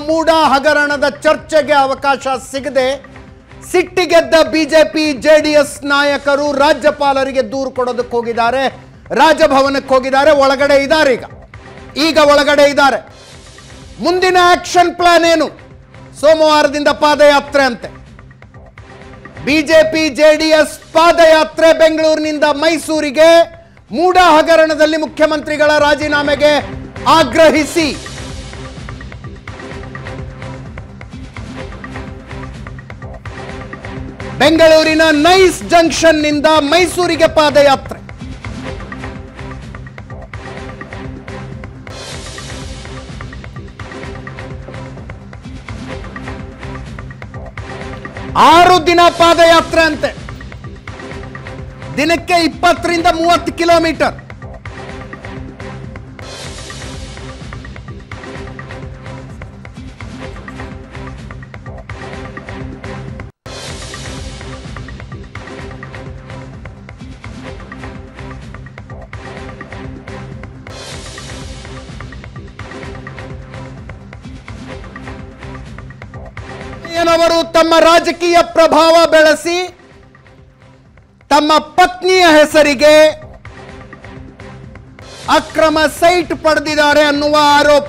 ಮೂಡ ಹಗರಣದ ಚರ್ಚೆಗೆ ಅವಕಾಶ ಸಿಗದೆ ಸಿಟ್ಟಿಗೆದ್ದ ಬಿಜೆಪಿ ಜೆಡಿಎಸ್ ನಾಯಕರು ರಾಜ್ಯಪಾಲರಿಗೆ ದೂರು ಕೊಡೋದಕ್ಕೆ ಹೋಗಿದ್ದಾರೆ ರಾಜಭವನಕ್ಕೆ ಹೋಗಿದ್ದಾರೆ ಒಳಗಡೆ ಇದ್ದಾರೆ ಈಗ ಈಗ ಒಳಗಡೆ ಇದ್ದಾರೆ ಮುಂದಿನ ಆಕ್ಷನ್ ಪ್ಲಾನ್ ಏನು ಸೋಮವಾರದಿಂದ ಪಾದಯಾತ್ರೆ ಅಂತೆ ಬಿಜೆಪಿ ಜೆಡಿಎಸ್ ಪಾದಯಾತ್ರೆ ಬೆಂಗಳೂರಿನಿಂದ ಮೈಸೂರಿಗೆ ಮೂಡ ಹಗರಣದಲ್ಲಿ ಮುಖ್ಯಮಂತ್ರಿಗಳ ರಾಜೀನಾಮೆಗೆ ಆಗ್ರಹಿಸಿ ಬೆಂಗಳೂರಿನ ನೈಸ್ ಜಂಕ್ಷನ್ನಿಂದ ಮೈಸೂರಿಗೆ ಪಾದಯಾತ್ರೆ ಆರು ದಿನ ಪಾದಯಾತ್ರೆ ಅಂತೆ ದಿನಕ್ಕೆ ಇಪ್ಪತ್ತರಿಂದ ಮೂವತ್ತು ಕಿಲೋಮೀಟರ್ ಏನವರು ತಮ್ಮ ರಾಜಕೀಯ ಪ್ರಭಾವ ಬೆಳೆಸಿ ತಮ್ಮ ಪತ್ನಿಯ ಹೆಸರಿಗೆ ಅಕ್ರಮ ಸೈಟ್ ಪಡೆದಿದ್ದಾರೆ ಅನ್ನುವ ಆರೋಪ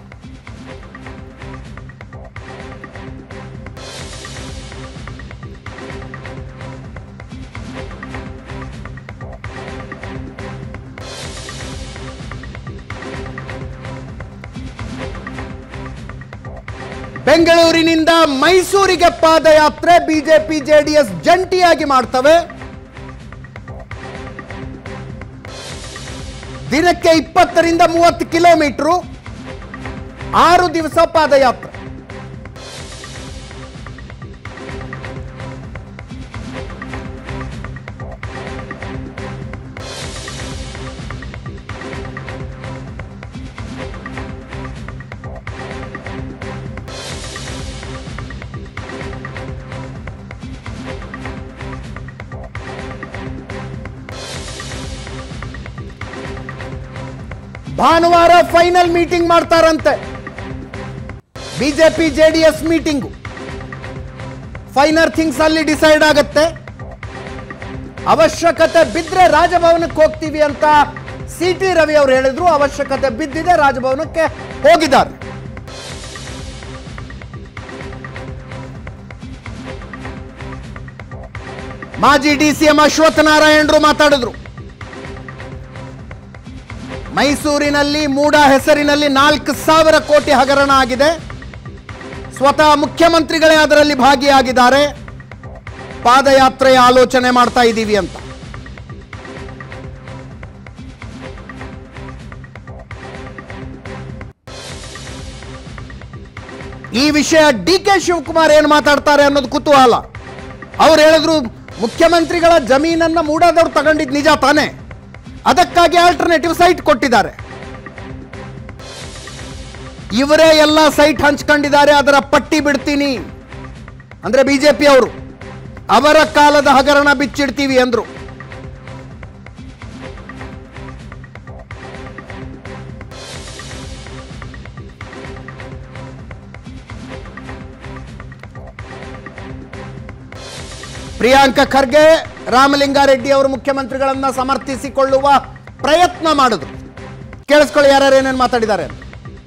ಬೆಂಗಳೂರಿನಿಂದ ಮೈಸೂರಿಗೆ ಪಾದಯಾತ್ರೆ ಬಿಜೆಪಿ ಜೆಡಿಎಸ್ ಜಂಟಿಯಾಗಿ ಮಾಡ್ತವೆ ದಿನಕ್ಕೆ ಇಪ್ಪತ್ತರಿಂದ ಮೂವತ್ತು ಕಿಲೋಮೀಟರ್ ಆರು ದಿವಸ ಪಾದಯಾತ್ರೆ ಭಾನುವಾರ ಫೈನಲ್ ಮೀಟಿಂಗ್ ಮಾಡ್ತಾರಂತೆ BJP JDS meeting final things ಅಲ್ಲಿ ಡಿಸೈಡ್ ಆಗತ್ತೆ ಅವಶ್ಯಕತೆ ಬಿದ್ದರೆ ರಾಜಭವನಕ್ಕೆ ಹೋಗ್ತೀವಿ ಅಂತ ಸಿ ಟಿ ರವಿ ಅವರು ಹೇಳಿದ್ರು ಅವಶ್ಯಕತೆ ಬಿದ್ದಿದೆ ರಾಜಭವನಕ್ಕೆ ಹೋಗಿದ್ದಾರೆ ಮಾಜಿ ಡಿ ಸಿ ಎಂ ಅಶ್ವಥ್ ನಾರಾಯಣರು ಮಾತಾಡಿದ್ರು ಮೈಸೂರಿನಲ್ಲಿ ಮೂಡ ಹೆಸರಿನಲ್ಲಿ ನಾಲ್ಕು ಸಾವಿರ ಕೋಟಿ ಹಗರಣ ಆಗಿದೆ ಸ್ವತಃ ಮುಖ್ಯಮಂತ್ರಿಗಳೇ ಅದರಲ್ಲಿ ಭಾಗಿಯಾಗಿದ್ದಾರೆ ಪಾದಯಾತ್ರೆಯ ಆಲೋಚನೆ ಮಾಡ್ತಾ ಇದ್ದೀವಿ ಅಂತ ಈ ವಿಷಯ ಡಿ ಕೆ ಶಿವಕುಮಾರ್ ಏನು ಮಾತಾಡ್ತಾರೆ ಅನ್ನೋದು ಕುತೂಹಲ ಅವ್ರು ಹೇಳಿದ್ರು ಮುಖ್ಯಮಂತ್ರಿಗಳ ಜಮೀನನ್ನ ಮೂಡಾದವ್ರು ತಗೊಂಡಿದ್ ನಿಜ ತಾನೇ ಅದಕ್ಕಾಗಿ ಆಲ್ಟರ್ನೇಟಿವ್ ಸೈಟ್ ಕೊಟ್ಟಿದ್ದಾರೆ ಇವರೇ ಎಲ್ಲ ಸೈಟ್ ಹಂಚ್ಕೊಂಡಿದ್ದಾರೆ ಅದರ ಪಟ್ಟಿ ಬಿಡ್ತೀನಿ ಅಂದ್ರೆ ಬಿಜೆಪಿ ಅವರು ಅವರ ಕಾಲದ ಹಗರಣ ಬಿಚ್ಚಿಡ್ತೀವಿ ಅಂದ್ರು ಪ್ರಿಯಾಂಕ ಖರ್ಗೆ ರಾಮಲಿಂಗಾರೆಡ್ಡಿ ಅವರು ಮುಖ್ಯಮಂತ್ರಿಗಳನ್ನ ಸಮರ್ಥಿಸಿಕೊಳ್ಳುವ ಪ್ರಯತ್ನ ಮಾಡಿದ್ರು ಕೇಳಿಸ್ಕೊಳ್ಳಿ ಯಾರ್ಯಾರು ಏನೇನು ಮಾತಾಡಿದ್ದಾರೆ ಅಂತ.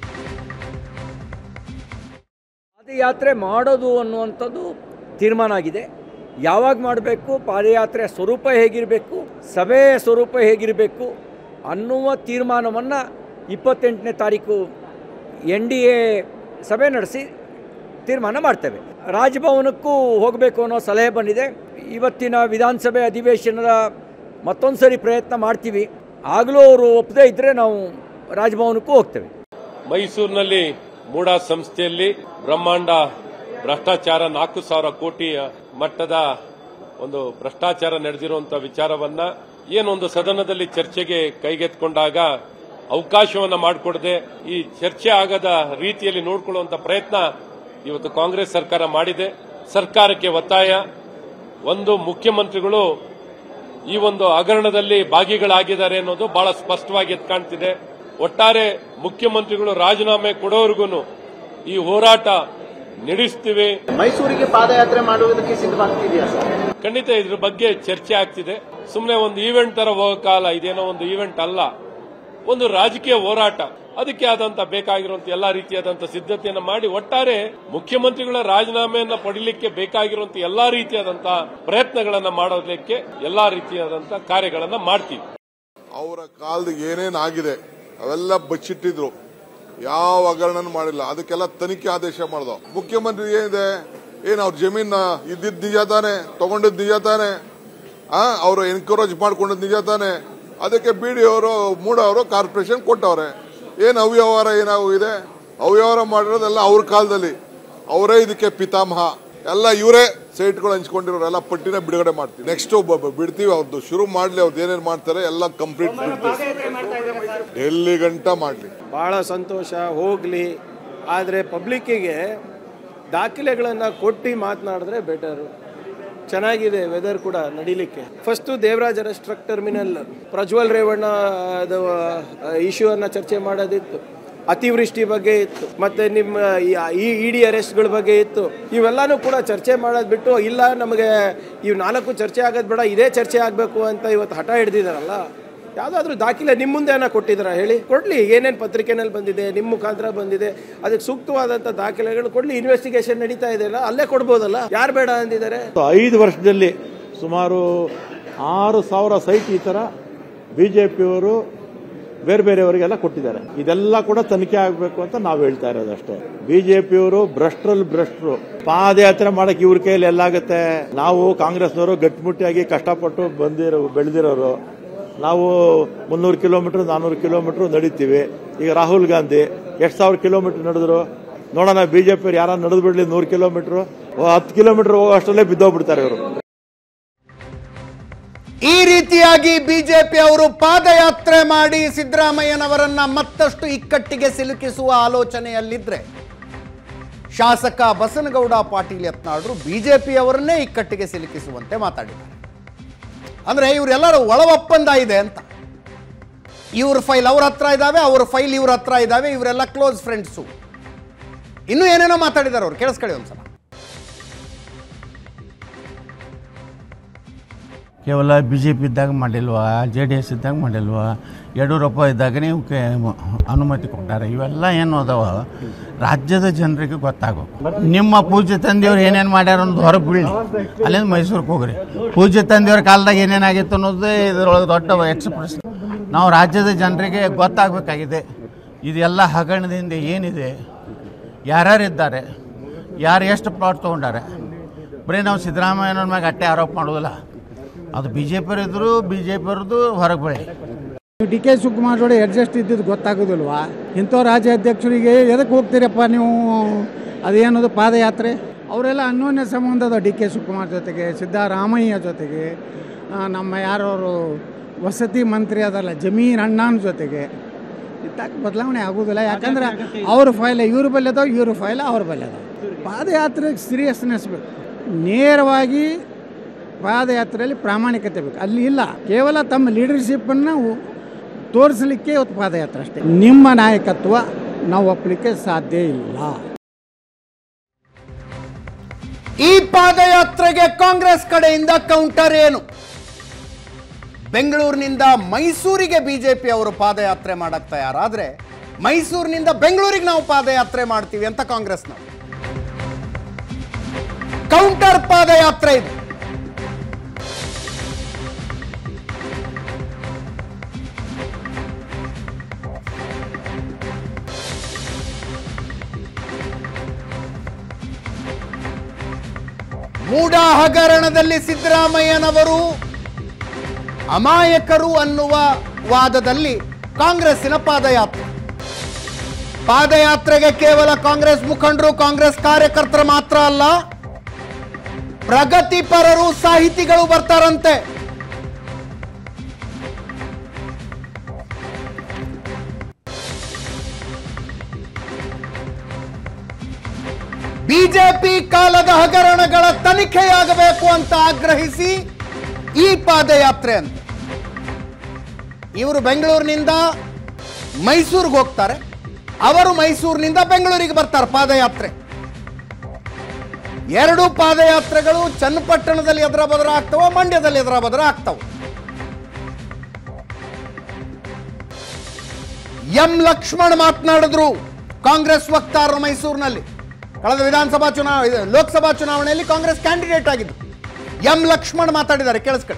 ಪಾದಯಾತ್ರೆ ಮಾಡೋದು ಅನ್ನುವಂಥದ್ದು ತೀರ್ಮಾನ ಆಗಿದೆ ಯಾವಾಗ ಮಾಡಬೇಕು ಪಾದಯಾತ್ರೆಯ ಸ್ವರೂಪ ಹೇಗಿರಬೇಕು ಸಭೆಯ ಸ್ವರೂಪ ಹೇಗಿರಬೇಕು ಅನ್ನುವ ತೀರ್ಮಾನವನ್ನು ಇಪ್ಪತ್ತೆಂಟನೇ ತಾರೀಕು ಎನ್ ಡಿ ಎ ಸಭೆ ನಡೆಸಿ ತೀರ್ಮಾನ ಮಾಡ್ತೇವೆ ರಾಜಭವನಕ್ಕೂ ಹೋಗಬೇಕು ಅನ್ನೋ ಸಲಹೆ ಬಂದಿದೆ ಇವತ್ತಿನ ವಿಧಾನಸಭೆ ಅಧಿವೇಶನದ ಮತ್ತೊಂದು ಸರಿ ಪ್ರಯತ್ನ ಮಾಡ್ತೀವಿ ಆಗಲೂ ಅವರು ಒಪ್ಪದೇ ಇದ್ದರೆ ನಾವು ರಾಜಭವನಕ್ಕೂ ಹೋಗ್ತೇವೆ ಮೈಸೂರಿನಲ್ಲಿ ಮೂಡಾ ಸಂಸ್ಥೆಯಲ್ಲಿ ಬ್ರಹ್ಮಾಂಡ ಭ್ರಷ್ಟಾಚಾರ ನಾಲ್ಕು ಸಾವಿರ ಕೋಟಿ ಮಟ್ಟದ ಒಂದು ಭ್ರಷ್ಟಾಚಾರ ನಡೆದಿರುವಂತ ವಿಚಾರವನ್ನ ಏನೊಂದು ಸದನದಲ್ಲಿ ಚರ್ಚೆಗೆ ಕೈಗೆತ್ಕೊಂಡಾಗ ಅವಕಾಶವನ್ನ ಮಾಡಿಕೊಡದೆ ಈ ಚರ್ಚೆ ಆಗದ ರೀತಿಯಲ್ಲಿ ನೋಡಿಕೊಳ್ಳುವಂತ ಪ್ರಯತ್ನ ಇವತ್ತು ಕಾಂಗ್ರೆಸ್ ಸರ್ಕಾರ ಮಾಡಿದೆ ಸರ್ಕಾರಕ್ಕೆ ಒತ್ತಾಯ ಒಂದು ಮುಖ್ಯಮಂತ್ರಿಗಳು ಈ ಒಂದು ಹಗರಣದಲ್ಲಿ ಭಾಗಿಗಳಾಗಿದ್ದಾರೆ ಅನ್ನೋದು ಬಹಳ ಸ್ಪಷ್ಟವಾಗಿ ಎದ್ದು ಕಾಣ್ತಿದೆ ಒಟ್ಟಾರೆ ಮುಖ್ಯಮಂತ್ರಿಗಳು ರಾಜೀನಾಮೆ ಕೊಡೋವರೆಗೂ ಈ ಹೋರಾಟ ನಡೆಸ್ತೀವಿ ಮೈಸೂರಿಗೆ ಪಾದಯಾತ್ರೆ ಮಾಡುವುದಕ್ಕೆ ಸಿದ್ಧವಾಗ್ತಿದೆಯಾ ಸರ್ ಖಂಡಿತ ಇದ್ರ ಬಗ್ಗೆ ಚರ್ಚೆ ಆಗ್ತಿದೆ ಸುಮ್ಮನೆ ಒಂದು ಈವೆಂಟ್ ತರ ಹೋಗೋ ಕಾಲ ಇದೇನೋ ಒಂದು ಈವೆಂಟ್ ಅಲ್ಲ ಒಂದು ರಾಜಕೀಯ ಹೋರಾಟ ಅದಕ್ಕೆ ಆದಂತ ಬೇಕಾಗಿರುವಂತ ಎಲ್ಲಾ ರೀತಿಯಾದಂತ ಸಿದ್ಧತೆಯನ್ನ ಮಾಡಿ ಒಟ್ಟಾರೆ ಮುಖ್ಯಮಂತ್ರಿಗಳ ರಾಜೀನಾಮೆಯನ್ನ ಪಡಿಲಿಕ್ಕೆ ಬೇಕಾಗಿರುವಂತ ಎಲ್ಲಾ ರೀತಿಯಾದಂತ ಪ್ರಯತ್ನಗಳನ್ನ ಮಾಡೋದಕ್ಕೆ ಎಲ್ಲಾ ರೀತಿಯಾದಂತ ಕಾರ್ಯಗಳನ್ನ ಮಾಡ್ತೀವಿ ಅವರ ಕಾಲದ ಏನೇನ್ ಆಗಿದೆ ಅವೆಲ್ಲ ಬಚ್ಚಿಟ್ಟಿದ್ರು ಯಾವ ಹಗರಣನೂ ಮಾಡಿಲ್ಲ ಅದಕ್ಕೆಲ್ಲ ತನಿಖೆ ಆದೇಶ ಮಾಡ್ದೋ ಮುಖ್ಯಮಂತ್ರಿ ಏನಿದೆ ಏನ್ ಅವ್ರ ಜಮೀನ ಇದ್ದಿದ್ ನಿಜ ತಾನೆ ತಗೊಂಡಿದ್ ನಿಜ ತಾನೆ ಆ ಅವರು ಎನ್ಕರೇಜ್ ಮಾಡ್ಕೊಂಡಿದ್ ನಿಜ ತಾನೆ ಅದಕ್ಕೆ ಬಿಡಿ ಅವರು ಮೂಡವರು ಕಾರ್ಪೊರೇಷನ್ ಕೊಟ್ಟವ್ರೆ ಏನ್ ಅವ್ಯವಹಾರ ಏನಾಗಿದೆ ಅವ್ಯವಹಾರ ಮಾಡಿರೋದೆಲ್ಲ ಅವ್ರ ಕಾಲದಲ್ಲಿ ಅವರೇ ಇದಕ್ಕೆ ಪಿತಾಮಹ ಎಲ್ಲ ಇವರೇ ಸೈಟ್ಗಳು ಹಂಚ್ಕೊಂಡಿರೋರು ಎಲ್ಲ ಪಟ್ಟಿನ ಬಿಡುಗಡೆ ಮಾಡ್ತೀವಿ ನೆಕ್ಸ್ಟ್ ಬಿಡ್ತೀವಿ ಅವ್ರದ್ದು ಶುರು ಮಾಡ್ಲಿ ಅವ್ರದ್ದು ಏನೇನ್ ಮಾಡ್ತಾರೆ ಎಲ್ಲ ಕಂಪ್ಲೀಟ್ ಬಿಡ್ತೀವಿ ಎಲ್ಲಿ ಗಂಟ ಮಾಡ್ಲಿ ಭಾಳ ಸಂತೋಷ ಹೋಗಲಿ ಆದರೆ ಪಬ್ಲಿಕ್ಕಿಗೆ ದಾಖಲೆಗಳನ್ನು ಕೊಟ್ಟು ಮಾತನಾಡಿದ್ರೆ ಬೆಟರು ಚೆನ್ನಾಗಿದೆ ವೆದರ್ ಕೂಡ ನಡಿಲಿಕ್ಕೆ first Devaraja arrest truck terminal Prajwal Revanna ಅದು ಇಶ್ಯೂವನ್ನು ಚರ್ಚೆ ಮಾಡೋದಿತ್ತು ಅತಿವೃಷ್ಟಿ ಬಗ್ಗೆ ಇತ್ತು ಮತ್ತೆ ನಿಮ್ಮ ಈ ಇ ಡಿ ಅರೆಸ್ಟ್ಗಳ ಬಗ್ಗೆ ಇತ್ತು ಇವೆಲ್ಲನೂ ಕೂಡ ಚರ್ಚೆ ಮಾಡೋದು ಬಿಟ್ಟು ಇಲ್ಲ ನಮಗೆ ಇವು ನಾಲ್ಕು ಚರ್ಚೆ ಆಗೋದು ಬೇಡ ಇದೇ ಚರ್ಚೆ ಆಗಬೇಕು ಅಂತ ಇವತ್ತು ಹಠ ಹಿಡ್ದಿದಾರಲ್ಲ ಯಾವುದಾದ್ರೂ ದಾಖಲೆ ನಿಮ್ಮ ಮುಂದೆ ಏನೋ ಕೊಟ್ಟಿದ್ದೀರಾ ಹೇಳಿ ಕೊಡಲಿ ಏನೇನು ಪತ್ರಿಕೆನಲ್ಲಿ ಬಂದಿದೆ ನಿಮ್ಮ ಮುಖಾಂತರ ಬಂದಿದೆ ಅದಕ್ಕೆ ಸೂಕ್ತವಾದಂಥ ದಾಖಲೆಗಳು ಕೊಡಲಿ ಇನ್ವೆಸ್ಟಿಗೇಷನ್ ನಡೀತಾ ಇದೆಯಲ್ಲ ಅಲ್ಲೇ ಕೊಡ್ಬೋದಲ್ಲ ಯಾರು ಬೇಡ ಅಂದಿದ್ದಾರೆ ಐದು ವರ್ಷದಲ್ಲಿ ಸುಮಾರು ಆರು ಸಾವಿರ ಸೈಟ್ ಈ ಥರ ಬಿ ಜೆ ಪಿಯವರು ಬೇರೆ ಬೇರೆಯವರಿಗೆಲ್ಲ ಕೊಟ್ಟಿದ್ದಾರೆ ಇದೆಲ್ಲ ಕೂಡ ತನಿಖೆ ಆಗಬೇಕು ಅಂತ ನಾವು ಹೇಳ್ತಾ ಇರೋದು ಅಷ್ಟೇ ಬಿಜೆಪಿಯವರು ಭ್ರಷ್ಟರಲ್ಲಿ ಭ್ರಷ್ಟರು ಪಾದಯಾತ್ರೆ ಮಾಡಕ್ ಇವ್ರ ಕೈಯಲ್ಲಿ ಎಲ್ಲಾಗುತ್ತೆ ನಾವು ಕಾಂಗ್ರೆಸ್ನವರು ಗಟ್ಟಿಮುಟ್ಟಿಯಾಗಿ ಕಷ್ಟಪಟ್ಟು ಬಂದಿರೋ ಬೆಳೆದಿರೋರು ನಾವು ಮುನ್ನೂರು ಕಿಲೋಮೀಟರ್ ನಾನ್ನೂರು ಕಿಲೋಮೀಟರ್ ನಡೀತೀವಿ ಈಗ ರಾಹುಲ್ ಗಾಂಧಿ ಎಷ್ಟು ಸಾವಿರ ಕಿಲೋಮೀಟರ್ ನಡೆದ್ರು ನೋಡೋಣ ಬಿಜೆಪಿ ಯಾರು ನಡೆದು ಬಿಡ್ಲಿ ನೂರು ಕಿಲೋಮೀಟರ್ ಹತ್ತು ಕಿಲೋಮೀಟರ್ ಹೋಗೋ ಅಷ್ಟರಲ್ಲೇ ಬಿದ್ದೋಗ್ಬಿಡ್ತಾರೆ ಇವರು ಈ ರೀತಿಯಾಗಿ ಬಿಜೆಪಿ ಅವರು ಪಾದಯಾತ್ರೆ ಮಾಡಿ ಸಿದ್ದರಾಮಯ್ಯನವರನ್ನ ಮತ್ತಷ್ಟು ಇಕ್ಕಟ್ಟಿಗೆ ಸಿಲುಕಿಸುವ ಆಲೋಚನೆಯಲ್ಲಿದ್ರೆ ಶಾಸಕ ಬಸನಗೌಡ ಪಾಟೀಲ್ ಯತ್ನಾಳ್ರು ಬಿಜೆಪಿಯವರನ್ನೇ ಇಕ್ಕಟ್ಟಿಗೆ ಸಿಲುಕಿಸುವಂತೆ ಮಾತಾಡಿದ್ದಾರೆ ಅಂದ್ರೆ ಇವರೆಲ್ಲರೂ ಒಳ ಒಪ್ಪಂದ ಇದೆ ಅಂತ ಇವ್ರ ಫೈಲ್ ಅವ್ರ ಹತ್ರ ಇದ್ದಾವೆ ಅವ್ರ ಫೈಲ್ ಇವ್ರ ಹತ್ರ ಇದ್ದಾವೆ ಇವರೆಲ್ಲ ಕ್ಲೋಸ್ ಫ್ರೆಂಡ್ಸು ಇನ್ನೂ ಏನೇನೋ ಮಾತಾಡಿದ್ದಾರೆ ಅವ್ರು ಕೇಳಿಸ್ಕೊಳ್ಳಿ ಒಂದ್ಸಲ ಕೇವಲ ಬಿ ಜೆ ಪಿ ಇದ್ದಾಗ ಮಾಡಿಲ್ವಾ ಜೆ ಡಿ ಎಸ್ ಇದ್ದಾಗ ಮಾಡಿಲ್ವಾ ಯಡಿಯೂರಪ್ಪ ಇದ್ದಾಗನೇ ಇವಕ್ಕೆ ಮ- ಅನುಮತಿ ಕೊಟ್ಟಾರೆ ಇವೆಲ್ಲ ಏನು ಅದಾವ ರಾಜ್ಯದ ಜನರಿಗೆ ಗೊತ್ತಾಗಬೇಕು ನಿಮ್ಮ ಪೂಜ್ಯ ತಂದೆಯವ್ರು ಏನೇನು ಮಾಡ್ಯಾರ ಅನ್ನೋದು ಹೊರಗೆ ಬೀಳಿ ಅಲ್ಲಿಂದ ಮೈಸೂರಿಗೆ ಹೋಗ್ರಿ ಪೂಜ್ಯ ತಂದೆಯವ್ರ ಕಾಲದಾಗ ಏನೇನಾಗಿತ್ತು ಅನ್ನೋದು ಇದರೊಳಗೆ ದೊಡ್ಡ ಎಕ್ಸ್ಪ್ರೆಸ್ ನಾವು ರಾಜ್ಯದ ಜನರಿಗೆ ಗೊತ್ತಾಗಬೇಕಾಗಿದೆ ಇದೆಲ್ಲ ಹಗರಣದಿಂದ ಏನಿದೆ ಯಾರ್ಯಾರಿದ್ದಾರೆ ಯಾರು ಎಷ್ಟು ಪ್ಲಾಟ್ ತೊಗೊಂಡಾರೆ ಬರೀ ನಾವು ಸಿದ್ದರಾಮಯ್ಯನವ್ರ ಮ್ಯಾಗ ಅಟ್ಟೆ ಆರೋಪ ಮಾಡೋದಿಲ್ಲ ಅದು ಬಿ ಜೆ ಪಿಯವ್ರು ಇದ್ರು ಬಿ ಜೆ ಪಿಯವ್ರದ್ದು ಹೊರಗೆ ಬೀಳಿ ನೀವು ಡಿ ಕೆ ಶಿವಕುಮಾರ್ ಜೋಡಿ ಅಡ್ಜಸ್ಟ್ ಇದ್ದಿದ್ದು ಗೊತ್ತಾಗೋದಿಲ್ವಾ ಇಂಥ ರಾಜ್ಯಾಧ್ಯಕ್ಷರಿಗೆ ಎದಕ್ಕೆ ಹೋಗ್ತೀರಪ್ಪ ನೀವು ಅದೇನದು ಪಾದಯಾತ್ರೆ ಅವರೆಲ್ಲ ಅನ್ಯೋನ್ಯ ಸಂಬಂಧದ ಡಿ ಕೆ ಶಿವಕುಮಾರ್ ಜೊತೆಗೆ ಸಿದ್ದರಾಮಯ್ಯ ಜೊತೆಗೆ ಆ, ನಮ್ಮ ಯಾರವರು ವಸತಿ ಮಂತ್ರಿ ಅದಲ್ಲ ಜಮೀನ್ ಅಣ್ಣನ ಜೊತೆಗೆ ಇದ್ದಾಗ ಬದಲಾವಣೆ ಆಗೋದಿಲ್ಲ ಯಾಕಂದ್ರೆ ಅವ್ರ ಫೈಲ್ ಇವ್ರ ಬಲ್ಲಿ ಅದಾವ ಇವ್ರ ಫೈಲ್ ಅವ್ರ ಬಲ್ಲಿ ಅದಾವ ಪಾದಯಾತ್ರೆಗೆ ಸೀರಿಯಸ್ನೆಸ್ ಬೇಕು ನೇರವಾಗಿ ಪಾದಯಾತ್ರೆಯಲ್ಲಿ ಪ್ರಾಮಾಣಿಕತೆ ಬೇಕು ಅಲ್ಲಿ ಇಲ್ಲ ಕೇವಲ ತಮ್ಮ ಲೀಡರ್ಶಿಪ್ಪನ್ನು ತೋರಿಸಲಿಕ್ಕೆ ಇವತ್ತು ಪಾದಯಾತ್ರೆ ಅಷ್ಟೇ ನಿಮ್ಮ ನಾಯಕತ್ವ ನಾವು ಒಪ್ಪಲಿಕ್ಕೆ ಸಾಧ್ಯ ಇಲ್ಲ ಈ ಪಾದಯಾತ್ರೆಗೆ ಕಾಂಗ್ರೆಸ್ ಕಡೆಯಿಂದ ಕೌಂಟರ್ ಏನು ಬೆಂಗಳೂರಿನಿಂದ ಮೈಸೂರಿಗೆ ಬಿಜೆಪಿ ಅವರು ಪಾದಯಾತ್ರೆ ಮಾಡಕ್ ತಯಾರಾದ್ರೆ ಮೈಸೂರಿನಿಂದ ಬೆಂಗಳೂರಿಗೆ ನಾವು ಪಾದಯಾತ್ರೆ ಮಾಡ್ತೀವಿ ಅಂತ ಕಾಂಗ್ರೆಸ್ನವರು ಕೌಂಟರ್ ಪಾದಯಾತ್ರೆ ಇದು ಮೂಡ ಹಗರಣದಲ್ಲಿ ಸಿದ್ದರಾಮಯ್ಯನವರು ಅಮಾಯಕರು ಅನ್ನುವ ವಾದದಲ್ಲಿ ಕಾಂಗ್ರೆಸ್ಸಿನ ಪಾದಯಾತ್ರೆ ಪಾದಯಾತ್ರೆಗೆ ಕೇವಲ ಕಾಂಗ್ರೆಸ್ ಮುಖಂಡರು ಕಾಂಗ್ರೆಸ್ ಕಾರ್ಯಕರ್ತರು ಮಾತ್ರ ಅಲ್ಲ ಪ್ರಗತಿಪರರು ಸಾಹಿತಿಗಳು ಬರ್ತಾರಂತೆ ಬಿಜೆಪಿ ಕಾಲದ ಹಗರಣಗಳ ತನಿಖೆಯಾಗಬೇಕು ಅಂತ ಆಗ್ರಹಿಸಿ ಈ ಪಾದಯಾತ್ರೆ ಅಂತ ಇವರು ಬೆಂಗಳೂರಿನಿಂದ ಮೈಸೂರಿಗೆ ಹೋಗ್ತಾರೆ ಅವರು ಮೈಸೂರಿನಿಂದ ಬೆಂಗಳೂರಿಗೆ ಬರ್ತಾರೆ ಪಾದಯಾತ್ರೆ ಎರಡು ಪಾದಯಾತ್ರೆಗಳು ಚನ್ನಪಟ್ಟಣದಲ್ಲಿ ಎದುರ ಬದರ ಆಗ್ತವ ಮಂಡ್ಯದಲ್ಲಿ ಎದುರ ಬದರ ಆಗ್ತವ ಎಂ ಲಕ್ಷ್ಮಣ್ ಮಾತನಾಡಿದ್ರು ಕಾಂಗ್ರೆಸ್ ವಕ್ತಾರರು ಮೈಸೂರಿನಲ್ಲಿ ಕಳೆದ ವಿಧಾನಸಭಾ ಚುನಾವಣೆ ಇದು, ಲೋಕಸಭಾ ಚುನಾವಣೆಯಲ್ಲಿ ಕಾಂಗ್ರೆಸ್ ಕ್ಯಾಂಡಿಡೇಟ್ ಆಗಿದ್ದು ಎಂ ಲಕ್ಷ್ಮಣ್ ಮಾತಾಡಿದ್ದಾರೆ ಕೇಳಿಸ್ಕೊಳ್ಳಿ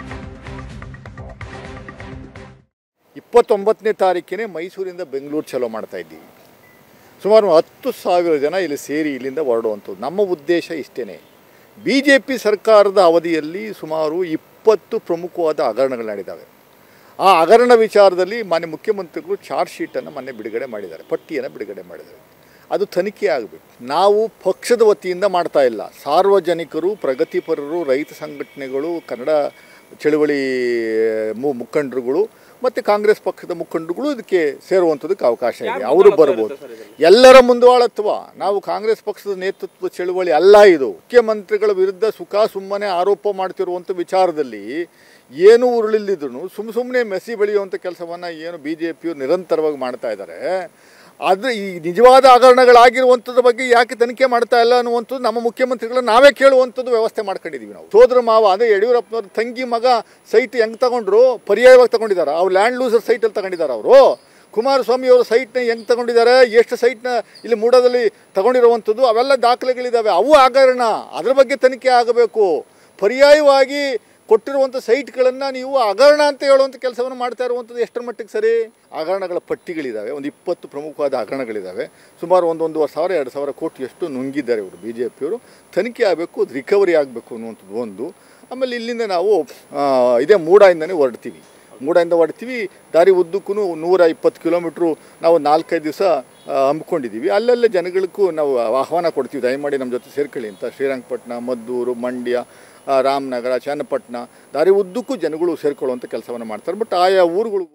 ಇಪ್ಪತ್ತೊಂಬತ್ತನೇ ತಾರೀಕಿನೇ ಮೈಸೂರಿಂದ ಬೆಂಗಳೂರು ಚಲೋ ಮಾಡ್ತಾ ಇದ್ದೀವಿ ಸುಮಾರು ಹತ್ತು ಸಾವಿರ ಜನ ಇಲ್ಲಿ ಸೇರಿ ಇಲ್ಲಿಂದ ಹೊರಡುವಂಥದ್ದು ನಮ್ಮ ಉದ್ದೇಶ ಇಷ್ಟೇ ಬಿ ಜೆ ಪಿ ಸರ್ಕಾರದ ಅವಧಿಯಲ್ಲಿ ಸುಮಾರು ಇಪ್ಪತ್ತು ಪ್ರಮುಖವಾದ ಹಗರಣಗಳು ನಡೆದಿದ್ದಾವೆ ಆ ಹಗರಣ ವಿಚಾರದಲ್ಲಿ ಮಾನ್ಯ ಮುಖ್ಯಮಂತ್ರಿಗಳು ಚಾರ್ಜ್ ಶೀಟನ್ನು ಮೊನ್ನೆ ಬಿಡುಗಡೆ ಮಾಡಿದ್ದಾರೆ ಪಟ್ಟಿಯನ್ನು ಬಿಡುಗಡೆ ಮಾಡಿದ್ದಾರೆ ಅದು ತನಿಖೆ ಆಗಬೇಕು ನಾವು ಪಕ್ಷದ ವತಿಯಿಂದ ಮಾಡ್ತಾ ಇಲ್ಲ ಸಾರ್ವಜನಿಕರು ಪ್ರಗತಿಪರರು ರೈತ ಸಂಘಟನೆಗಳು ಕನ್ನಡ ಚಳುವಳಿ ಮು- ಮುಖಂಡರುಗಳು ಮತ್ತು ಕಾಂಗ್ರೆಸ್ ಪಕ್ಷದ ಮುಖಂಡರುಗಳು ಇದಕ್ಕೆ ಸೇರುವಂಥದ್ದಕ್ಕೆ ಅವಕಾಶ ಇದೆ ಅವರು ಬರ್ಬೋದು ಎಲ್ಲರ ಮುಂದಾಳತ್ವ ನಾವು ಕಾಂಗ್ರೆಸ್ ಪಕ್ಷದ ನೇತೃತ್ವ ಚಳುವಳಿ ಅಲ್ಲ ಇದು ಮುಖ್ಯಮಂತ್ರಿಗಳ ವಿರುದ್ಧ ಸುಖ ಸುಮ್ಮನೆ ಆರೋಪ ಮಾಡ್ತಿರುವಂಥ ವಿಚಾರದಲ್ಲಿ ಏನು ಉರುಳಿಲ್ಲಿದ್ರು ಸುಮ್ಮ ಸುಮ್ಮನೆ ಮೆಸ್ಸಿ ಬೆಳೆಯುವಂಥ ಕೆಲಸವನ್ನು ಏನು ಬಿ ಜೆ ಪಿಯು ನಿರಂತರವಾಗಿ ಮಾಡ್ತಾ ಇದ್ದಾರೆ ಆದರೆ ಈ ನಿಜವಾದ ಹಗರಣಗಳಾಗಿರುವಂಥದ್ರ ಬಗ್ಗೆ ಯಾಕೆ ತನಿಖೆ ಮಾಡ್ತಾ ಇಲ್ಲ ಅನ್ನುವಂಥದ್ದು ನಮ್ಮ ಮುಖ್ಯಮಂತ್ರಿಗಳನ್ನ ನಾವೇ ಕೇಳುವಂಥದ್ದು ವ್ಯವಸ್ಥೆ ಮಾಡ್ಕೊಂಡಿದ್ದೀವಿ ನಾವು ಸೋದರ ಮಾವ ಅಂದರೆ ಯಡಿಯೂರಪ್ಪನವ್ರ ತಂಗಿ ಮಗ ಸೈಟ್ ಹೆಂಗೆ ತಗೊಂಡ್ರು ಪರ್ಯಾಯವಾಗಿ ತಗೊಂಡಿದ್ದಾರೆ ಅವ್ರು ಲ್ಯಾಂಡ್ ಲೂಸರ್ ಸೈಟಲ್ಲಿ ತಗೊಂಡಿದ್ದಾರೆ ಅವರು ಕುಮಾರಸ್ವಾಮಿ ಅವರು ಸೈಟ್ನ ಹೆಂಗೆ ತಗೊಂಡಿದ್ದಾರೆ ಎಷ್ಟು ಸೈಟ್ನ ಇಲ್ಲಿ ಮೂಡದಲ್ಲಿ ತಗೊಂಡಿರುವಂಥದ್ದು ಅವೆಲ್ಲ ದಾಖಲೆಗಳಿದ್ದಾವೆ ಅವು ಹಗರಣ ಅದ್ರ ಬಗ್ಗೆ ತನಿಖೆ ಆಗಬೇಕು ಪರ್ಯಾಯವಾಗಿ ಕೊಟ್ಟಿರುವಂಥ ಸೈಟ್ಗಳನ್ನು ನೀವು ಹಗರಣ ಅಂತ ಹೇಳುವಂಥ ಕೆಲಸವನ್ನು ಮಾಡ್ತಾ ಇರುವಂಥದ್ದು ಎಷ್ಟರ ಮಟ್ಟಿಗೆ ಸರಿ ಹಗರಣಗಳ ಪಟ್ಟಿಗಳಿದ್ದಾವೆ ಒಂದು ಇಪ್ಪತ್ತು ಪ್ರಮುಖವಾದ ಹಗರಣಗಳಿದ್ದಾವೆ ಸುಮಾರು ಒಂದು ಒಂದೂವರೆ ಸಾವಿರ ಎರಡು ಸಾವಿರ ಕೋಟಿಯಷ್ಟು ನುಂಗಿದ್ದಾರೆ ಇವರು ಬಿ ಜೆ ಪಿಯವರು ತನಿಖೆ ಆಗಬೇಕು ಅದು ರಿಕವರಿ ಆಗಬೇಕು ಅನ್ನುವಂಥದ್ದು ಒಂದು ಆಮೇಲೆ ಇಲ್ಲಿಂದ ನಾವು ಆ, ಇದೇ ಮೂಡಾಯಿಂದನೇ ಹೊರಡ್ತೀವಿ ಮೂಡಾಯಿಂದ ಹೊರಡ್ತೀವಿ ದಾರಿ ಉದ್ದಕ್ಕೂ ನೂರ ಇಪ್ಪತ್ತು ಕಿಲೋಮೀಟ್ರು ನಾವು ನಾಲ್ಕೈದು ದಿವಸ ಹಮ್ಮಿಕೊಂಡಿದ್ದೀವಿ ಅಲ್ಲಲ್ಲೇ ಜನಗಳಿಗೂ ನಾವು ಆಹ್ವಾನ ಕೊಡ್ತೀವಿ ದಯಮಾಡಿ ನಮ್ಮ ಜೊತೆ ಸೇರ್ಕೊಳ್ಳಿ ಅಂತ ಶ್ರೀರಂಗಪಟ್ಟಣ ಮದ್ದೂರು ಮಂಡ್ಯ ಆ, ರಾಮನಗರ ಚನ್ನಪಟ್ಟಣ ದಾರಿ ಉದ್ದಕ್ಕೂ ಜನಗಳು ಸೇರ್ಕೊಳ್ಳುವಂಥ ಕೆಲಸವನ್ನು ಮಾಡ್ತಾರೆ ಬಟ್ ಆಯಾ ಊರುಗಳು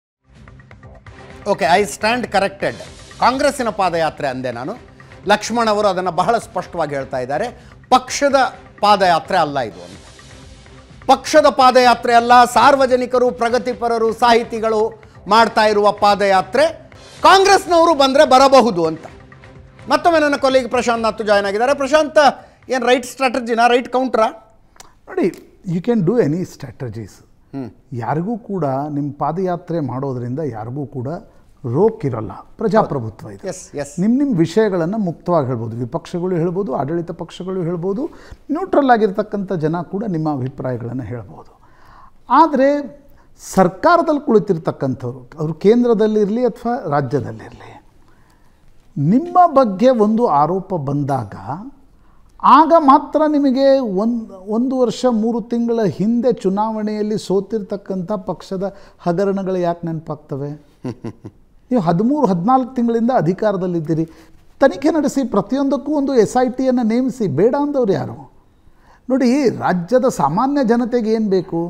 ಓಕೆ ಐ ಸ್ಟ್ಯಾಂಡ್ ಕರೆಕ್ಟೆಡ್ ಕಾಂಗ್ರೆಸ್ಸಿನ ಪಾದಯಾತ್ರೆ ಅಂದೆ ನಾನು ಲಕ್ಷ್ಮಣ್ ಅವರು ಅದನ್ನು ಬಹಳ ಸ್ಪಷ್ಟವಾಗಿ ಹೇಳ್ತಾ ಇದ್ದಾರೆ ಪಕ್ಷದ ಪಾದಯಾತ್ರೆ ಅಲ್ಲ ಇದು ಅಂತ ಪಕ್ಷದ ಪಾದಯಾತ್ರೆ ಅಲ್ಲ ಸಾರ್ವಜನಿಕರು ಪ್ರಗತಿಪರರು ಸಾಹಿತಿಗಳು ಮಾಡ್ತಾ ಇರುವ ಪಾದಯಾತ್ರೆ ಕಾಂಗ್ರೆಸ್ನವರು ಬಂದರೆ ಬರಬಹುದು ಅಂತ ಮತ್ತೊಮ್ಮೆ ನನ್ನ ಕೊಲ್ಲಿಗೆ ಪ್ರಶಾಂತ್ ನಾಥ್ ಜಾಯ್ನ್ ಆಗಿದ್ದಾರೆ ಪ್ರಶಾಂತ್ ಏನು ರೈಟ್ ಸ್ಟ್ರಾಟಜಿನಾ ರೈಟ್ ಕೌಂಟ್ರಾ ನೋಡಿ you can do any strategies ಯಾರಿಗೂ ಕೂಡ ನಿಮ್ಮ ಪಾದಯಾತ್ರೆ ಮಾಡೋದ್ರಿಂದ ಯಾರಿಗೂ ಕೂಡ ರೋಕ್ ಇರಲ್ಲ ಪ್ರಜಾಪ್ರಭುತ್ವ ಇದೆ ಎಸ್ ಎಸ್ ನಿಮ್ಮ ನಿಮ್ಮ ವಿಷಯಗಳನ್ನು ಮುಕ್ತವಾಗಿ ಹೇಳ್ಬೋದು ವಿಪಕ್ಷಗಳು ಹೇಳ್ಬೋದು ಆಡಳಿತ ಪಕ್ಷಗಳು ಹೇಳ್ಬೋದು ನ್ಯೂಟ್ರಲ್ ಆಗಿರ್ತಕ್ಕಂಥ ಜನ ಕೂಡ ನಿಮ್ಮ ಅಭಿಪ್ರಾಯಗಳನ್ನು ಹೇಳ್ಬೋದು ಆದರೆ ಸರ್ಕಾರದಲ್ಲಿ ಕುಳಿತಿರ್ತಕ್ಕಂಥವ್ರು ಅವರು ಕೇಂದ್ರದಲ್ಲಿರಲಿ ಅಥವಾ ರಾಜ್ಯದಲ್ಲಿರಲಿ ನಿಮ್ಮ ಬಗ್ಗೆ ಒಂದು ಆರೋಪ ಬಂದಾಗ ಆಗ ಮಾತ್ರ ನಿಮಗೆ ಒಂದು ಒಂದು ವರ್ಷ ಮೂರು ತಿಂಗಳ ಹಿಂದೆ ಚುನಾವಣೆಯಲ್ಲಿ ಸೋತಿರ್ತಕ್ಕಂಥ ಪಕ್ಷದ ಹಗರಣಗಳು ಯಾಕೆ ನೆನಪಾಗ್ತವೆ ನೀವು ಹದಿಮೂರು ಹದಿನಾಲ್ಕು ತಿಂಗಳಿಂದ ಅಧಿಕಾರದಲ್ಲಿದ್ದೀರಿ ತನಿಖೆ ನಡೆಸಿ ಪ್ರತಿಯೊಂದಕ್ಕೂ ಒಂದು ಎಸ್ ಐ ಟಿಯನ್ನು ನೇಮಿಸಿ ಬೇಡ ಅಂದವ್ರು ಯಾರು ನೋಡಿ ರಾಜ್ಯದ ಸಾಮಾನ್ಯ ಜನತೆಗೆ ಏನು ಬೇಕು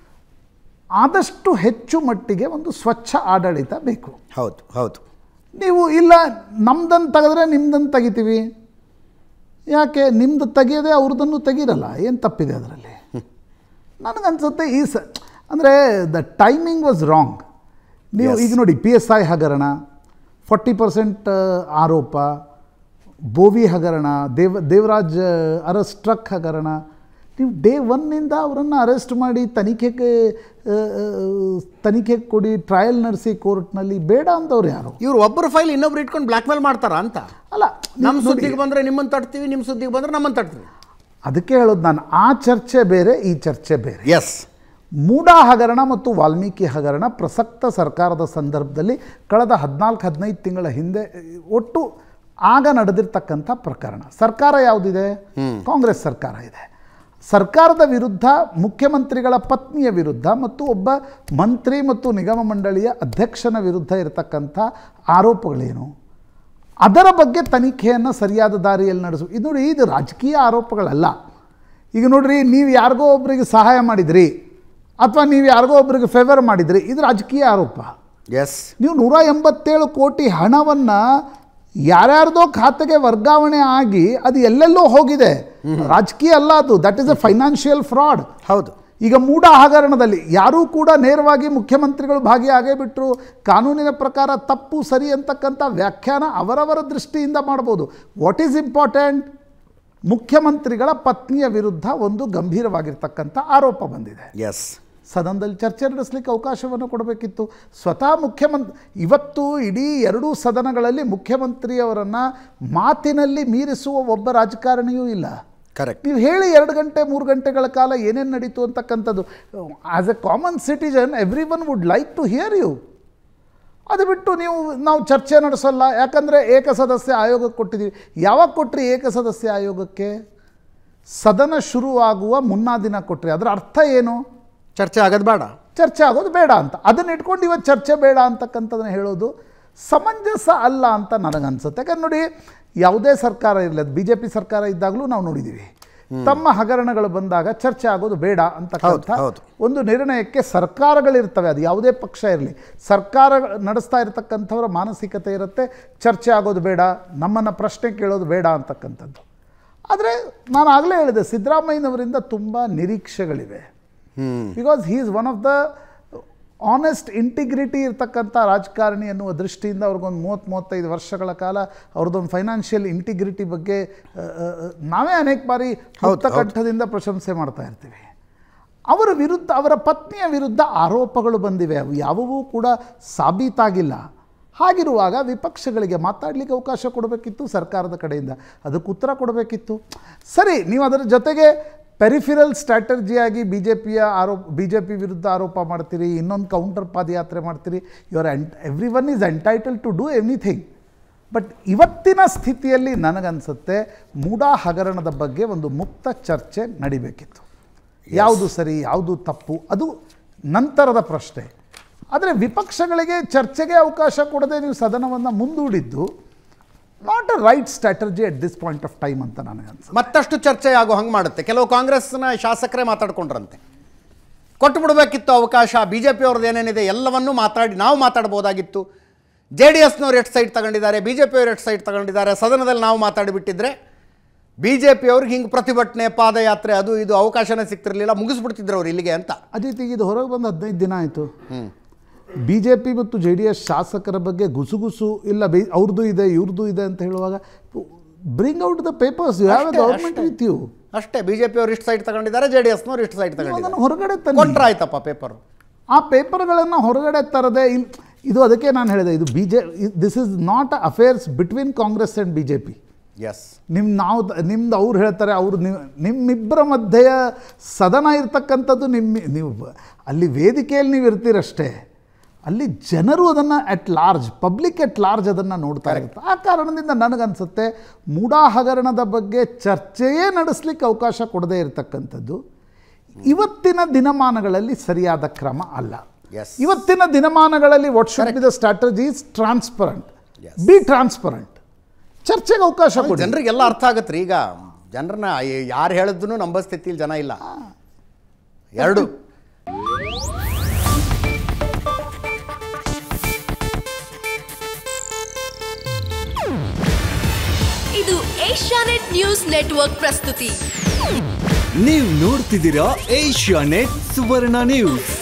ಆದಷ್ಟು ಹೆಚ್ಚು ಮಟ್ಟಿಗೆ ಒಂದು ಸ್ವಚ್ಛ ಆಡಳಿತ ಬೇಕು ಹೌದು ಹೌದು ನೀವು ಇಲ್ಲ ನಮ್ದನ್ನು ತೆಗೆದ್ರೆ ನಿಮ್ದನ್ನು ತೆಗಿತೀವಿ ಯಾಕೆ ನಿಮ್ದು ತೆಗಿಯೋದೇ ಅವ್ರದ್ದನ್ನು ತೆಗೀರಲ್ಲ ಏನು ತಪ್ಪಿದೆ ಅದರಲ್ಲಿ ನನಗನ್ಸುತ್ತೆ ಈ ಸ ಅಂದರೆ ದ ಟೈಮಿಂಗ್ ವಾಸ್ ರಾಂಗ್ ನೀವು ಈಗ ನೋಡಿ ಪಿ ಎಸ್ ಐ ಹಗರಣ ಫಾರ್ಟಿ ಪರ್ಸೆಂಟ್ ಆರೋಪ ಬೋವಿ ಹಗರಣ ದೇವ ದೇವರಾಜ್ ಅರೆಸ್ಟ್ ಟ್ರಕ್ ಹಗರಣ ನೀವು ಡೇ ಒನ್ನಿಂದ ಅವರನ್ನು ಅರೆಸ್ಟ್ ಮಾಡಿ ತನಿಖೆಗೆ ಆ, ಆ, ತನಿಖೆಗೆ ಕೊಡಿ ಟ್ರಯಲ್ ನಡೆಸಿ ಕೋರ್ಟ್ನಲ್ಲಿ ಬೇಡ ಅಂದವ್ರು ಯಾರು ಇವ್ರು ಒಬ್ಬರ ಫೈಲ್ ಇನ್ನೊಬ್ರು ಇಟ್ಕೊಂಡು ಬ್ಲಾಕ್ ಮೇಲ್ ಮಾಡ್ತಾರ ಅಂತ ಅಲ್ಲ ನಮ್ಮ ನೋಡಿ, ಸುದ್ದಿಗೆ ಬಂದರೆ ನಿಮ್ಮನ್ನು ತಡ್ತೀವಿ ನಿಮ್ಮ ಸುದ್ದಿಗೆ ಬಂದರೆ ನಮ್ಮನ್ನು ತಡ್ತೀವಿ ಅದಕ್ಕೆ ಹೇಳೋದು ನಾನು ಆ ಚರ್ಚೆ ಬೇರೆ ಈ ಚರ್ಚೆ ಬೇರೆ ಎಸ್ ಮೂಡಾ ಹಗರಣ ಮತ್ತು ವಾಲ್ಮೀಕಿ ಹಗರಣ ಪ್ರಸಕ್ತ ಸರ್ಕಾರದ ಸಂದರ್ಭದಲ್ಲಿ ಕಳೆದ ಹದಿನಾಲ್ಕು ಹದಿನೈದು ತಿಂಗಳ ಹಿಂದೆ ಒಟ್ಟು ಆಗ ನಡೆದಿರ್ತಕ್ಕಂಥ ಪ್ರಕರಣ ಸರ್ಕಾರ ಯಾವುದಿದೆ ಕಾಂಗ್ರೆಸ್ ಸರ್ಕಾರ ಇದೆ ಸರ್ಕಾರದ ವಿರುದ್ಧ ಮುಖ್ಯಮಂತ್ರಿಗಳ ಪತ್ನಿಯ ವಿರುದ್ಧ ಮತ್ತು ಒಬ್ಬ ಮಂತ್ರಿ ಮತ್ತು ನಿಗಮ ಮಂಡಳಿಯ ಅಧ್ಯಕ್ಷನ ವಿರುದ್ಧ ಇರತಕ್ಕಂಥ ಆರೋಪಗಳೇನು ಅದರ ಬಗ್ಗೆ ತನಿಖೆಯನ್ನು ಸರಿಯಾದ ದಾರಿಯಲ್ಲಿ ನಡೆಸು ಇದು ನೋಡಿ ಇದು ರಾಜಕೀಯ ಆರೋಪಗಳಲ್ಲ ಈಗ ನೋಡ್ರಿ ನೀವು ಯಾರಿಗೋ ಒಬ್ಬರಿಗೆ ಸಹಾಯ ಮಾಡಿದ್ರಿ ಅಥವಾ ನೀವು ಯಾರಿಗೋ ಒಬ್ಬರಿಗೆ ಫೇವರ್ ಮಾಡಿದ್ರಿ ಇದು ರಾಜಕೀಯ ಆರೋಪ ಎಸ್ ನೀವು ನೂರ ಎಂಬತ್ತೇಳು ಕೋಟಿ ಹಣವನ್ನು ಯಾರ್ಯಾರ್ದೋ ಖಾತೆಗೆ ವರ್ಗಾವಣೆ ಆಗಿ ಅದು ಎಲ್ಲೆಲ್ಲೋ ಹೋಗಿದೆ ರಾಜಕೀಯ ಅಲ್ಲ ಅದು that is a financial fraud ಹೌದು ಈಗ ಮೂಢ ಹಗರಣದಲ್ಲಿ ಯಾರೂ ಕೂಡ ನೇರವಾಗಿ ಮುಖ್ಯಮಂತ್ರಿಗಳು ಭಾಗಿಯಾಗೇ ಬಿಟ್ಟರು ಕಾನೂನಿನ ಪ್ರಕಾರ ತಪ್ಪು ಸರಿ ಅಂತಕ್ಕಂಥ ವ್ಯಾಖ್ಯಾನ ಅವರವರ ದೃಷ್ಟಿಯಿಂದ ಮಾಡ್ಬೋದು ವಾಟ್ ಈಸ್ ಇಂಪಾರ್ಟೆಂಟ್ ಮುಖ್ಯಮಂತ್ರಿಗಳ ಪತ್ನಿಯ ವಿರುದ್ಧ ಒಂದು ಗಂಭೀರವಾಗಿರ್ತಕ್ಕಂಥ ಆರೋಪ ಬಂದಿದೆ ಎಸ್ ಸದನದಲ್ಲಿ ಚರ್ಚೆ ನಡೆಸಲಿಕ್ಕೆ ಅವಕಾಶವನ್ನು ಕೊಡಬೇಕಿತ್ತು ಸ್ವತಃ ಮುಖ್ಯಮಂತ್ರಿ ಇವತ್ತು ಇಡೀ ಎರಡೂ ಸದನಗಳಲ್ಲಿ ಮುಖ್ಯಮಂತ್ರಿಯವರನ್ನು ಮಾತಿನಲ್ಲಿ ಮೀರಿಸುವ ಒಬ್ಬ ರಾಜಕಾರಣಿಯೂ ಇಲ್ಲ ಕರೆಕ್ಟ್ ನೀವು ಹೇಳಿ ಎರಡು ಗಂಟೆ ಮೂರು ಗಂಟೆಗಳ ಕಾಲ ಏನೇನು ನಡೀತು ಅಂತಕ್ಕಂಥದ್ದು as a common citizen everyone would like to hear you ಅದು ಬಿಟ್ಟು ನೀವು ನಾವು ಚರ್ಚೆ ನಡೆಸಲ್ಲ ಯಾಕಂದರೆ ಏಕಸದಸ್ಯ ಆಯೋಗಕ್ಕೆ ಕೊಟ್ಟಿದ್ದೀವಿ ಯಾವಾಗ ಕೊಟ್ರಿ ಏಕಸದಸ್ಯ ಆಯೋಗಕ್ಕೆ ಸದನ ಶುರುವಾಗುವ ಮುನ್ನಾ ದಿನ ಕೊಟ್ರಿ ಅದರ ಅರ್ಥ ಏನು ಚರ್ಚೆ ಆಗೋದು ಬೇಡ ಚರ್ಚೆ ಆಗೋದು ಬೇಡ ಅಂತ ಅದನ್ನ ಇಟ್ಕೊಂಡು ಇವತ್ತು ಚರ್ಚೆ ಬೇಡ ಅಂತಕ್ಕಂಥದ್ದನ್ನ ಹೇಳೋದು ಸಮಂಜಸ ಅಲ್ಲ ಅಂತ ನನಗನ್ಸುತ್ತೆ ಯಾಕಂದ್ರೆ ನೋಡಿ ಯಾವುದೇ ಸರ್ಕಾರ ಇರಲಿ ಅದು ಬಿ ಜೆ ಪಿ ಸರ್ಕಾರ ಇದ್ದಾಗಲೂ ನಾವು ನೋಡಿದ್ದೀವಿ ತಮ್ಮ ಹಗರಣಗಳು ಬಂದಾಗ ಚರ್ಚೆ ಆಗೋದು ಬೇಡ ಅಂತಕ್ಕಂಥ ಹೌದು. ಒಂದು ನಿರ್ಣಯಕ್ಕೆ ಸರ್ಕಾರಗಳಿರ್ತವೆ ಅದು ಯಾವುದೇ ಪಕ್ಷ ಇರಲಿ ಸರ್ಕಾರ ನಡೆಸ್ತಾ ಇರತಕ್ಕಂಥವರ ಮಾನಸಿಕತೆ ಇರುತ್ತೆ ಚರ್ಚೆ ಆಗೋದು ಬೇಡ ನಮ್ಮನ್ನು ಪ್ರಶ್ನೆ ಕೇಳೋದು ಬೇಡ ಅಂತಕ್ಕಂಥದ್ದು ಆದರೆ ನಾನು ಆಗಲೇ ಹೇಳಿದೆ ಸಿದ್ದರಾಮಯ್ಯನವರಿಂದ ತುಂಬ ನಿರೀಕ್ಷೆಗಳಿವೆ because he is one of the honest integrity ಇರ್ತಕ್ಕಂಥ ರಾಜಕಾರಣಿ ಅನ್ನುವ ದೃಷ್ಟಿಯಿಂದ ಅವ್ರಿಗೊಂದು ಮೂವತ್ತು ಮೂವತ್ತೈದು ವರ್ಷಗಳ ಕಾಲ ಅವ್ರದ್ದೊಂದು ಫೈನಾನ್ಷಿಯಲ್ ಇಂಟಿಗ್ರಿಟಿ ಬಗ್ಗೆ ಆ, ಆ, ಆ, ನಾವೇ ಅನೇಕ ಬಾರಿ ಮುಕ್ತ ಕಂಠದಿಂದ ಪ್ರಶಂಸೆ ಮಾಡ್ತಾ ಇರ್ತೀವಿ ಅವರ ವಿರುದ್ಧ ಅವರ ಪತ್ನಿಯ ವಿರುದ್ಧ ಆರೋಪಗಳು ಬಂದಿವೆ ಅವು ಯಾವುವೂ ಕೂಡ ಸಾಬೀತಾಗಿಲ್ಲ ಹಾಗಿರುವಾಗ ವಿಪಕ್ಷಗಳಿಗೆ ಮಾತಾಡಲಿಕ್ಕೆ ಅವಕಾಶ ಕೊಡಬೇಕಿತ್ತು ಸರ್ಕಾರದ ಕಡೆಯಿಂದ ಅದಕ್ಕೆ ಉತ್ತರ ಕೊಡಬೇಕಿತ್ತು ಸರಿ ನೀವು ಅದರ ಜೊತೆಗೆ ಪೆರಿಫಿರಲ್ ಸ್ಟ್ರಾಟಜಿಯಾಗಿ ಬಿ ಜೆ ಪಿಯ ಆರೋಪ ಬಿ ಜೆ ಪಿ ವಿರುದ್ಧ ಆರೋಪ ಮಾಡ್ತೀರಿ ಇನ್ನೊಂದು ಕೌಂಟರ್ ಪಾದಯಾತ್ರೆ ಮಾಡ್ತೀರಿ ಯು ಆರ್ ಎಂಟ್ everyone is entitled to do anything but ಇವತ್ತಿನ ಸ್ಥಿತಿಯಲ್ಲಿ ನನಗನ್ಸುತ್ತೆ ಮೂಢ ಹಗರಣದ ಬಗ್ಗೆ ಒಂದು ಮುಕ್ತ ಚರ್ಚೆ ನಡಿಬೇಕಿತ್ತು ಯಾವುದು ಸರಿ ಯಾವುದು ತಪ್ಪು ಅದು ನಂತರದ ಪ್ರಶ್ನೆ ಆದರೆ ವಿಪಕ್ಷಗಳಿಗೆ ಚರ್ಚೆಗೆ ಅವಕಾಶ ಕೊಡದೆ ನೀವು ಸದನವನ್ನು ಮುಂದೂಡಿದ್ದು not a right strategy at this point of time ಅಂತ ನನಗನ್ಸುತ್ತೆ ಮತ್ತಷ್ಟು ಚರ್ಚೆ ಆಗೋ ಹಂಗೆ ಮಾಡುತ್ತೆ ಕೆಲವು ಕಾಂಗ್ರೆಸ್ನ ಶಾಸಕರೇ ಮಾತಾಡ್ಕೊಂಡ್ರಂತೆ ಕೊಟ್ಟು ಬಿಡಬೇಕಿತ್ತು ಅವಕಾಶ ಬಿ ಜೆ ಪಿಯವ್ರದ್ದು ಏನೇನಿದೆ ಎಲ್ಲವನ್ನೂ ಮಾತಾಡಿ ನಾವು ಮಾತಾಡ್ಬೋದಾಗಿತ್ತು ಜೆ ಡಿ ಎಸ್ನವ್ರು ಎಷ್ಟು ಸೈಡ್ ತಗೊಂಡಿದ್ದಾರೆ ಬಿ ಜೆ ಪಿಯವ್ರು ಎಷ್ಟು ಸೈಡ್ ತಗೊಂಡಿದ್ದಾರೆ ಸದನದಲ್ಲಿ ನಾವು ಮಾತಾಡಿಬಿಟ್ಟಿದ್ರೆ ಬಿ ಜೆ ಪಿಯವ್ರಿಗೆ ಹಿಂಗೆ ಪ್ರತಿಭಟನೆ ಪಾದಯಾತ್ರೆ ಅದು ಇದು ಅವಕಾಶನೇ ಸಿಗ್ತಿರ್ಲಿಲ್ಲ ಮುಗಿಸ್ಬಿಡ್ತಿದ್ರು ಅವ್ರು ಇಲ್ಲಿಗೆ ಅಂತ ಅಜಿತ್ ಈಗ ಇದು ಹೊರಗೆ ಬಂದು ಹದಿನೈದು ದಿನ ಆಯಿತು ಬಿ ಜೆ ಪಿ ಮತ್ತು ಜೆ ಡಿ ಎಸ್ ಶಾಸಕರ ಬಗ್ಗೆ ಗುಸುಗುಸು ಇಲ್ಲ ಬಿ ಅವ್ರದ್ದು ಇದೆ ಇವ್ರದ್ದು ಇದೆ ಅಂತ ಹೇಳುವಾಗ bring out the papers you have a ಅಷ್ಟೇ, ಗೌರ್ಮೆಂಟ್ ಅಷ್ಟೇ. ವಿತ್ ಯು ಅಷ್ಟೇ ಬಿ ಜೆ ಪಿಯವ್ರು ಇಷ್ಟು ಸೈಡ್ ತಗೊಂಡಿದ್ದಾರೆ ಜೆ ಡಿ ಎಸ್ನವ್ರು ಇಷ್ಟು ಸೈಡ್ ಅದನ್ನು ತಗೊಂಡಿದ್ದಾರೆ ಹೊರಗಡೆ ತನ್ನಿ ಕೊಟ್ರಾಯ್ತಪ್ಪ ಪೇಪರು ಆ ಪೇಪರ್ಗಳನ್ನು ಹೊರಗಡೆ ತರದೆ ಇಲ್ ಇದು ಅದಕ್ಕೆ ನಾನು ಹೇಳಿದೆ ಇದು B J this is not affairs between Congress and B J P S ನಿಮ್ಮ ನಾವು ನಿಮ್ದು ಅವ್ರು ಹೇಳ್ತಾರೆ ಅವರು ನೀವು ನಿಮ್ಮಿಬ್ಬರ ಮಧ್ಯೆಯ ಸದನ ಇರ್ತಕ್ಕಂಥದ್ದು ನಿಮ್ಮ ನೀವು ಅಲ್ಲಿ ವೇದಿಕೆಯಲ್ಲಿ ನೀವು ಇರ್ತೀರಷ್ಟೇ ಅಲ್ಲಿ ಜನರು ಅದನ್ನು at large public at large ಅದನ್ನು ನೋಡ್ತಾ ಇರುತ್ತೆ ಆ ಕಾರಣದಿಂದ ನನಗನ್ಸುತ್ತೆ ಮೂಡಾ ಹಗರಣದ ಬಗ್ಗೆ ಚರ್ಚೆಯೇ ನಡೆಸಲಿಕ್ಕೆ ಅವಕಾಶ ಕೊಡದೇ ಇರತಕ್ಕಂಥದ್ದು ಇವತ್ತಿನ ದಿನಮಾನಗಳಲ್ಲಿ ಸರಿಯಾದ ಕ್ರಮ ಅಲ್ಲ Yes. ಇವತ್ತಿನ ದಿನಮಾನಗಳಲ್ಲಿ what should be the strategies transparent be transparent ಚರ್ಚೆಗೆ ಅವಕಾಶ ಕೊಡಿ ಜನರಿಗೆಲ್ಲ ಅರ್ಥ ಆಗತ್ತೆ ರೀ ಈಗ ಜನರನ್ನ ಯಾರು ಹೇಳಿದ್ರು ನಂಬೋ ಸ್ಥಿತಿಲಿ ಜನ ಇಲ್ಲ ಎರಡು ಇದು ಏಷ್ಯಾನೆಟ್ ನ್ಯೂಸ್ ನೆಟ್ವರ್ಕ್ ಪ್ರಸ್ತುತಿ ನೀವು ನೋಡ್ತಿದ್ದೀರಾ ಏಷ್ಯಾ ನೆಟ್ ಸುವರ್ಣ ನ್ಯೂಸ್